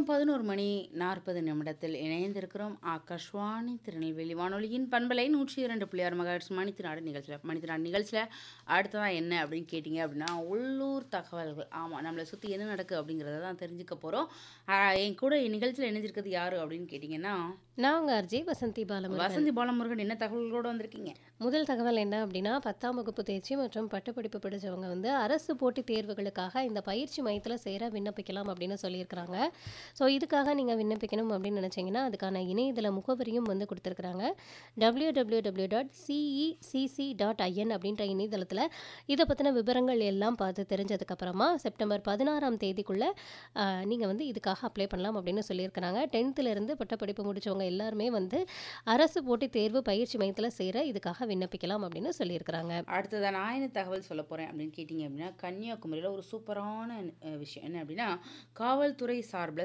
பதினோரு மணி நாற்பது நிமிடத்தில் இணைந்திருக்கிறோம் ஆகாஷ்வாணி திருநெல்வேலி வானொலியின் பண்பலை நூற்றி இரண்டு புள்ளியார் மகாட்சி மணித்திராடு நிகழ்ச்சியில் மணித்திராடு நிகழ்ச்சியில் அடுத்ததான் என்ன அப்படின்னு கேட்டிங்க அப்படின்னா உள்ளூர் தகவல்கள் ஆமாம் நம்மளை சுற்றி என்ன நடக்குது அப்படிங்கிறத தான் தெரிஞ்சுக்க போகிறோம் என் கூட நிகழ்ச்சியில் இணைஞ்சிருக்கிறது யார் அப்படின்னு கேட்டிங்கன்னா நான் உங்கள் அர்ஜி வசந்தி பாலமுருகன் வசந்தி பாலமுருகன் என்ன தகவல்களோடு வந்திருக்கீங்க முதல் தகவல் என்ன அப்படின்னா பத்தாம் வகுப்பு தேர்ச்சி மற்றும் பட்டப்படிப்பு படித்தவங்க வந்து அரசு போட்டித் தேர்வுகளுக்காக இந்த பயிற்சி மையத்தில் சேர விண்ணப்பிக்கலாம் அப்படின்னு சொல்லியிருக்கிறாங்க ஸோ இதுக்காக நீங்கள் விண்ணப்பிக்கணும் அப்படின்னு நினச்சிங்கன்னா அதுக்கான இணையதள முகவரியும் வந்து கொடுத்துருக்குறாங்க W W W dot CECC dot IN அப்படின்ற இணையதளத்தில் இதை பற்றின விவரங்கள் எல்லாம் பார்த்து தெரிஞ்சதுக்கப்புறமா செப்டம்பர் பதினாறாம் தேதிக்குள்ளே நீங்கள் வந்து இதுக்காக அப்ளை பண்ணலாம் அப்படின்னு சொல்லியிருக்கிறாங்க டென்த்துலேருந்து பட்டப்படிப்பு முடித்தவங்க எல்லாருமே வந்து அரசு போட்டித் தேர்வு பயிற்சி மையத்தில் சேர இதுக்காக விண்ணப்பிக்கலாம் அப்படின்னு சொல்லியிருக்கிறாங்க அடுத்ததான் நான் என்ன தகவல் சொல்ல போகிறேன் அப்படின்னு கேட்டிங்க அப்படின்னா கன்னியாகுமரியில் ஒரு சூப்பரான அஹ், விஷயம் என்ன அப்படின்னா காவல்துறை சார்பில்